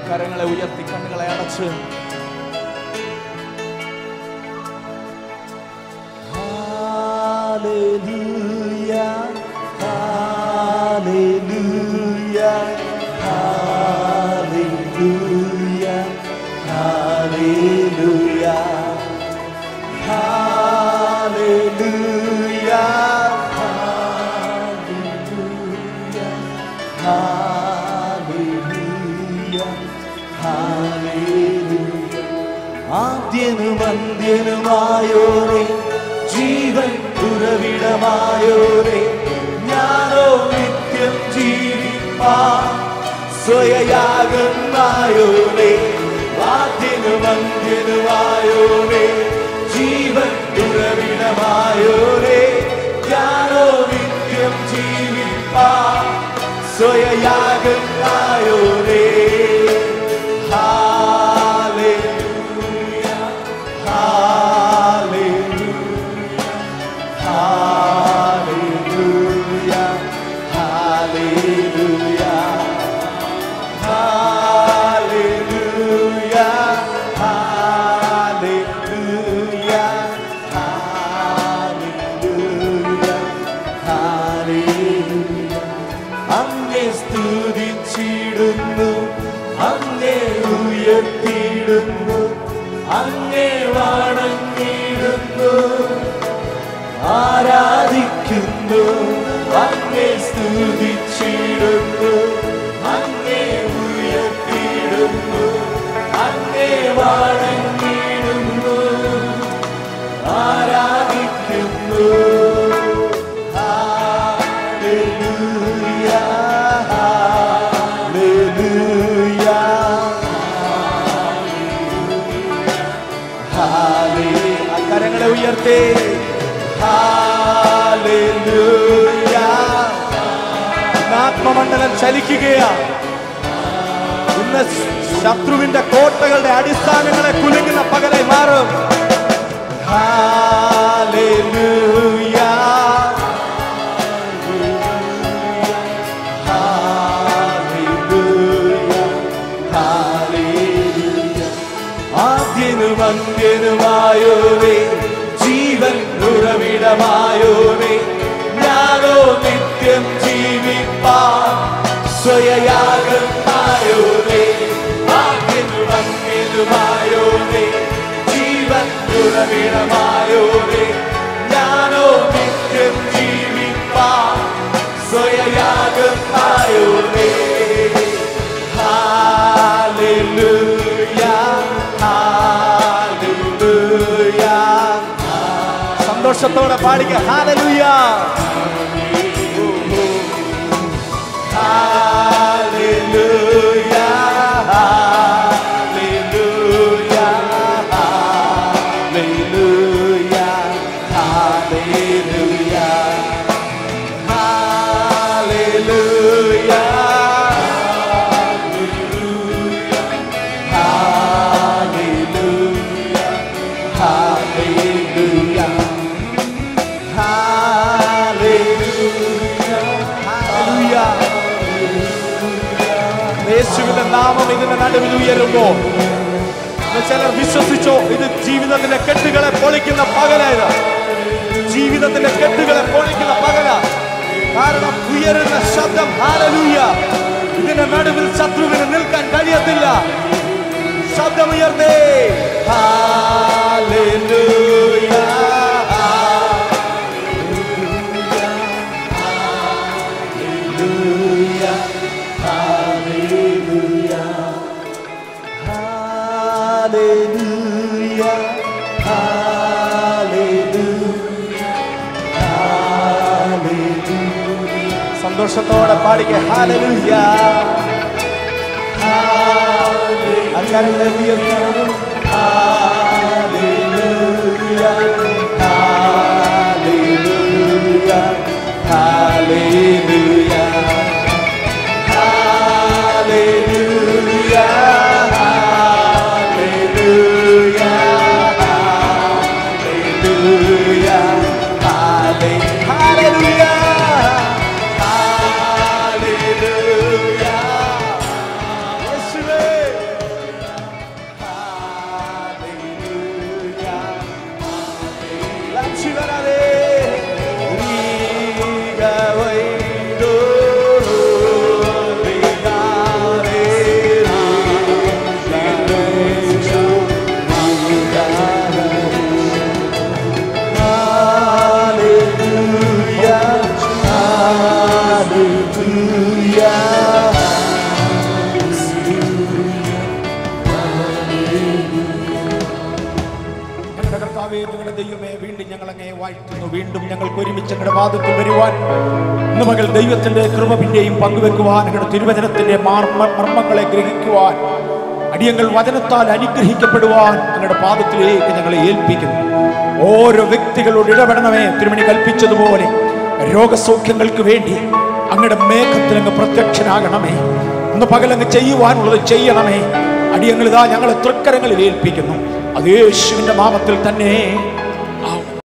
കരങ്ങളെ ഉയർത്തി കണ്ണുകളെ അടച്ച് Hallelujah, hallelujah, hallelujah, hallelujah, hallelujah, hallelujah, hallelujah, hallelujah. ആദ്യനും അന്ത്യനുമായോരേ ജീവൻ ഉറവിടമായോരേ ഞാനോ നിത്യം ജീവിപ്പാ സ്വയയാകുന്നായോരേ ആദ്യനും അന്ത്യനുമായോരേ ജീവൻ ഉറവിടമായോരേ ഞാനോ നിത്യം ജീവിപ്പാ സ്വയയാകുന്നായോരേ Hallelujah. Hallelujah. Hallelujah. Hallelujah. Hallelujah. Hallelujah. Hallelujah. Hallelujah. അങ്ങേ സ്തുതിച്ചിടുന്നു അങ്ങേ ഉയർത്തിയിടുന്നു അങ്ങേ വണങ്ങിയിടുന്നു ആരാധിക്കുന്നു അങ്ങേ സ്തുതിച്ചിടുന്നു അങ്ങേ ഉയർത്തിയിടുന്നു അങ്ങേ വണങ്ങിയിടുന്നു ആരാധിക്കുന്നു Hallelujah, hallelujah, hallelujah. ആ കരങ്ങളെ ഉയർത്തേ Hallelujah. ഇന്ന് ആത്മമണ്ഡലം ചലിക്കുകയാ ഇന്ന് ശത്രുവിന്റെ കോട്ടകളുടെ അടിസ്ഥാനങ്ങളെ കുലുങ്ങുന്ന പകലായി മാറും Hallelujah. Hallelujah. Hallelujah. ആദ്യനും അന്ത്യനുമായോരേ ജീവൻ ഉറവിടമായോരേ ഞാനോ നിത്യം ജീവിപ്പാൻ സ്വയയാകമായോരേ ആദ്യനും അന്ത്യനുമായോരേ ജീവൻ ഉറവിടമായോരേ ഞാനോ നിത്യം ജീവിപ്പാൻ സ്വയയാകമായോരേ Hallelujah, hallelujah. സന്തോഷത്തോടെ പാടിക്ക ഹാലലൂയ ഹാലലൂയ ഹാലലൂയ ഹാലലൂയ ഹാലലൂയ ഹാലലൂയ Hallelujah. Hallelujah. Hallelujah. Hallelujah. യേശുവിന്റെ നാമം ഇതിന്റെ നടുവിൽ ഉയരുമ്പോ ഇന്ന് ചിലർ വിശ്വസിച്ചോ ഇത് ജീവിതത്തിന്റെ കെട്ടുകളെ പൊളിക്കുന്ന പകലായത് ജീവിതത്തിന്റെ കെട്ടുകളെ പൊളിക്കുന്ന പകല കാരണം ഉയരുന്ന ശബ്ദം ഹാലലൂയ ഇതിന്റെ നടുവിൽ ശത്രുവിന് നിൽക്കാൻ കഴിയത്തില്ല ശബ്ദമുയർന്നേ ഹാലലൂയ സന്തോഷത്തോടെ പാടിക്ക ഹാലലൂയ അക്കാരങ്ങളെ ഉയർത്തണം ഹാലലൂയ ഹാലലൂയ ഹാലലൂയ ഹാലലൂയ ഹാലലൂയ ഹാലലൂയ ഹാലലൂയ ഹാലലൂയ യേശുവേ സമയമായിട്ടിരുന്നു വീണ്ടും ഞങ്ങൾക്ക് ഒരുമിച്ച് ഞങ്ങളുടെ പാദത്തിൽ വരുവാൻ ഇന്ന് മകൾ ദൈവത്തിന്റെ കൃപ പിന്നെയും പങ്കുവെക്കുവാൻ ഞങ്ങളുടെ തിരുവചനത്തിന്റെ മാർമ്മ മർമ്മങ്ങളെ ഗ്രഹിക്കുവാൻ അടിയങ്ങൾ വചനത്താൽ അനുഗ്രഹിക്കപ്പെടുവാൻ ഞങ്ങളുടെ പാദത്തിലേക്ക് ഞങ്ങളെ ഏൽപ്പിക്കുന്നു ഓരോ വ്യക്തികളോട് ഇടപെടണമേ തിരുമണി കൽപ്പിച്ചതുപോലെ രോഗസൗഖ്യങ്ങൾക്ക് വേണ്ടി അങ്ങയുടെ മേഘത്തിൽ അങ്ങ് പ്രത്യക്ഷനാകണമേ ഇന്ന് പകലങ്ങ് ചെയ്യുവാനുള്ളത് ചെയ്യണമേ അടിയങ്ങൾ ഇതാ ഞങ്ങളെ തൃക്കരങ്ങളിൽ ഏൽപ്പിക്കുന്നു അത് യേശുവിന്റെ നാമത്തിൽ തന്നെ